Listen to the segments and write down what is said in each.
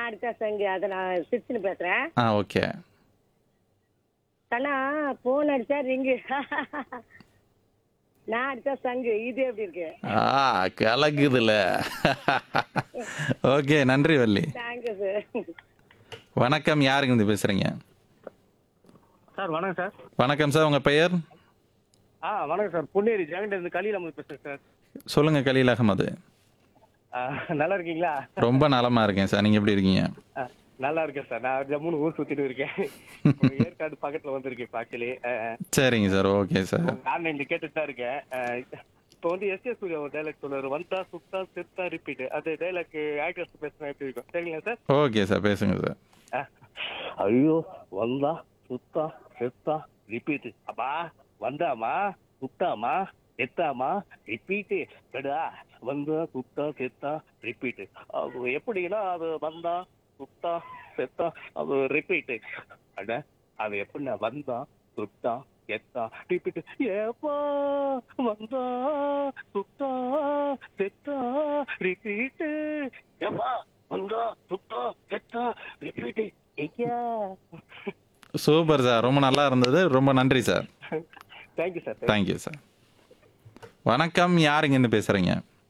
நான் அடிச்சா சங்கு அதை நான் சிரிச்சுன்னு பேசுறேன் ஆ ஓகே கண்ணா போன் அடிச்சா ரிங்கு நான் அடிச்சா சங்கு இது எப்படி இருக்கு ஆ கலக்குதுல ஓகே நன்றி வள்ளி தேங்க்யூ சார் வணக்கம் யாருங்க இருந்து பேசுறீங்க சார் வணக்கம் சார் வணக்கம் சார் உங்க பெயர் ஆ வணக்கம் சார் பொன்னேரி ஜெகண்ட இருந்து கலியில் அமது பேசுகிறேன் சார் சொல்லுங்க கலீல் அகமது ஆ, நல்லா இருக்கீங்களா ரொம்ப நலமா இருக்கேன் சார் நீங்க எப்படி இருக்கீங்க ஆ, நல்லா இருக்கேன் சார் நான் ஜம்முன்னு ஊர் சுற்றிட்டு இருக்கேன் ஒரு ஏற்காடு பக்கத்தில் வந்திருக்கேன் இப்போ ஆக்சுவலி சரிங்க சார் ஓகே சார் ஆன்லைனில் கேட்டுட்டு தான் இருக்கேன் ஆ, இப்போ வந்து எஸ் எஸ் சூர்யா ஒரு டைலாக் சொல்லுவார் வந்தா சுத்தா செத்தா ரிப்பீட் அது டைலாக் ஆக்டர்ஸ் பேசுனா எப்படி இருக்கும் சரிங்களா சார் ஓகே சார் பேசுங்க சார் ஆ. ஐயோ வந்தா சுத்தா செத்தா ரிப்பீட் அப்பா வந்தாமா சுத்தாமா செத்தாமா ரிப்பீட் கடா வந்தா சுத்தா செத்தா ரிப்பீட் அது எப்படின்னா அது வந்தா சுத்தா செத்தா அது ரிப்பீட் அட அது எப்படின்னா வந்தா சுத்தா செத்தா ரிப்பீட் ஏப்பா வந்தா சுத்தா செத்தா ரிப்பீட் ஏப்பா வந்தா சுத்தா செத்தா ரிப்பீட் ஐயா சூப்பர் சார் ரொம்ப நல்லா இருந்தது ரொம்ப நன்றி sir thank you sir thank you sir வணக்கம் யாருங்க இருந்து பேசுறீங்க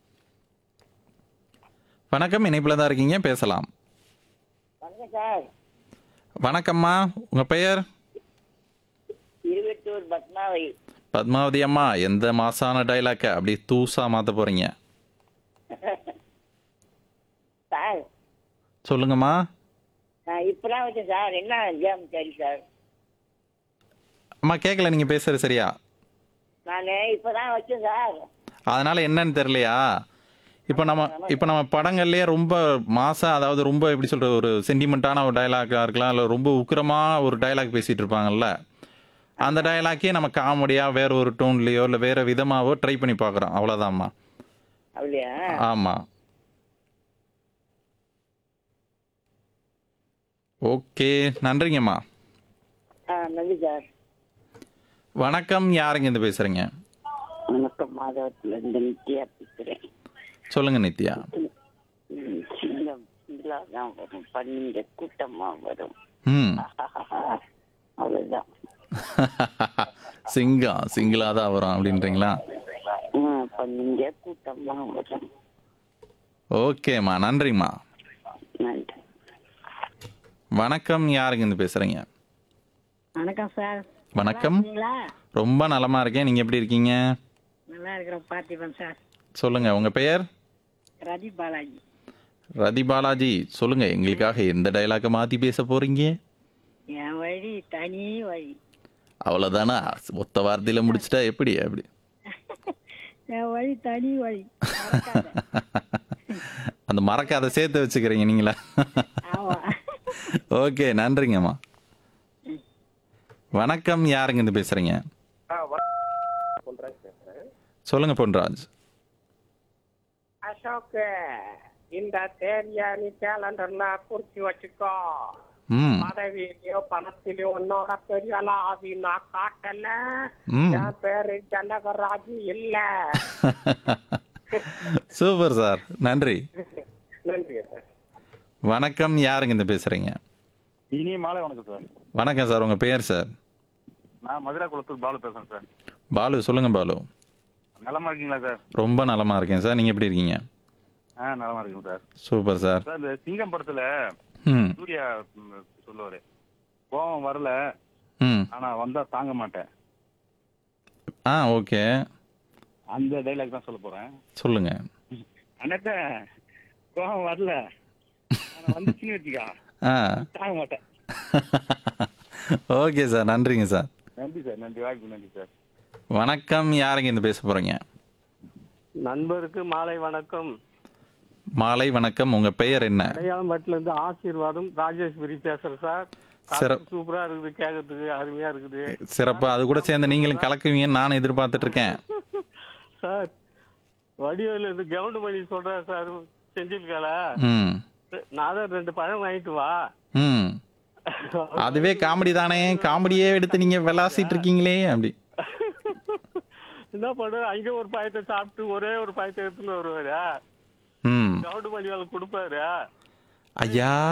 வணக்கம் இணைப்பில் தான் இருக்கீங்க பேசலாம் வணக்கம் சார் வணக்கம்மா உங்க பெயர் இருபத்தூர் பத்மாவதி பத்மாவதி அம்மா எந்த மாசான டைலாக்க அப்படி தூசா மாத்த போறீங்க சார் சொல்லுங்கம்மா நான் இப்பதான் வச்சேன் சார் என்ன கேம் சரி சார் அம்மா கேட்கல நீங்க பேசுறது சரியா நான் இப்பதான் வச்சேன் சார் அதனால என்னன்னு தெரியலையா இப்போ நம்ம இப்போ நம்ம படங்கள்லயே ரொம்ப மாசா அதாவது ரொம்ப எப்படி சொல்ற ஒரு சென்டிமெண்ட்டான ஒரு டயலாக்காக இருக்கலாம் இல்லை ரொம்ப உக்கிரமா ஒரு டயலாக் பேசிட்டு இருப்பாங்கல்ல அந்த டயலாக்கே நம்ம காமெடியா வேற ஒரு டோன்லயோ இல்லை வேற விதமாவோ ட்ரை பண்ணி பார்க்குறோம் அவ்வளோதாம்மா அப்படியா ஆமாம் ஓகே நன்றிங்கம்மா ஆ நன்றி சார் வணக்கம் யாருங்க இருந்து பேசுறீங்க வணக்கம் மாதவத்துல இருந்து நித்யா பேசுறேன் சொல்லுங்க நித்யா ம், சிங்கம் சிங்களா தான் வரும் பன்னீங்க கூட்டமா வரும் ம் அவ்வளவுதான் சிங்கம் சிங்கிளா தான் வரும் அப்படின்றீங்களா ம், பன்னீங்க கூட்டமா வரும் ஓகேம்மா நன்றிம்மா நன்றி வணக்கம் யாருங்க இருந்து பேசுறீங்க வணக்கம் சார் வணக்கம் இருக்கீங்களா ரொம்ப நலமா இருக்கேன் நீங்க எப்படி இருக்கீங்க நல்லா இருக்கிறோம் பார்த்திபன் சார் சொல்லுங்க உங்க பெயர் ரதி பாலாஜி ரதி பாலாஜி சொல்லுங்க எங்களுக்காக எந்த டைலாக்கை மாத்தி பேச போறீங்க என் வழி தனி வழி அவ்வளவுதானா ஒத்த வார்த்தையில முடிச்சிட்டா எப்படி அப்படி என் வழி தனி வழி அந்த மறக்காத சேர்த்து வச்சுக்கிறீங்க நீங்களா ஆமா ஓகே நன்றிங்கம்மா வணக்கம் யாருங்க இருந்து பேசுறீங்க சொல்லுங்க பொன்ராஜ் அசோக் இந்த தேதிய நீ கேலண்டர்ல குறிச்சு வச்சுக்கோ ம் பதவியிலயோ பணத்திலயோ உன்னோட பெரிய ஆவி நான் காட்டல ம் என் பேரு ஜனகராஜ் இல்ல சூப்பர் சார் நன்றி நன்றி சார் வணக்கம் யாருங்க இருந்து பேசுறீங்க இனிய மாலை வணக்கம் சார் வணக்கம் சார் உங்க பெயர் சார் நான் மதுரை குளத்தூர் பாலு பேசுறேன் சார் பாலு சொல்லுங்க பாலு நலமா இருக்கீங்களா சார் ரொம்ப நலமா இருக்கேன் சார் நீங்க எப்படி இருக்கீங்க ஆ நலமா இருக்கேன் சார் சூப்பர் சார் சார் இந்த சிங்கம் படத்துல ம் சூர்யா ம், சொல்லுவாரு கோவம் வரல ம் ஆனா வந்தா தாங்க மாட்டேன் ஆ ஓகே அந்த டைலாக் தான் சொல்ல போறேன் சொல்லுங்க அண்ணத்த கோவம் வரல ஆனா வந்துச்சுன்னு வச்சுக்கா ஆ தாங்க மாட்டேன் ஓகே சார் நன்றிங்க சார் நன்றி சார் நன்றி வாய்ப்பு நன்றி சார் வணக்கம் யாருங்க இருந்து பேச போறீங்க நண்பருக்கு மாலை வணக்கம் மாலை வணக்கம் உங்க பெயர் என்ன அடையாளம்பட்டில இருந்து ஆசீர்வாதம் ராஜேஸ்வரி பேசுறேன் சார் சிறப் சூப்பரா இருக்குது கேட்கறதுக்கு அருமையா இருக்குது சிறப்பா அது கூட சேர்ந்து நீங்களும் கலக்குவீங்கன்னு நானும் எதிர்பார்த்துட்டு இருக்கேன் சார் வடிவேலு இது கவுண்ட் பண்ணி சொல்றேன் சார் செஞ்சிருக்காள ம் நான் தான் ரெண்டு பழம் வாங்கிட்டு வா ம் அதுவே காமெடி தானே காமெடியே எடுத்து நீங்க விளாசிட்டு இருக்கீங்களே அப்படி என்ன பண்ற அங்க ஒரு பாயத்தை சாப்பிட்டு ஒரே ஒரு பாயத்தை எடுத்துன்னு வருவாரு ம் கவுண்ட் பண்ணி கொடுப்பாரு ஐயா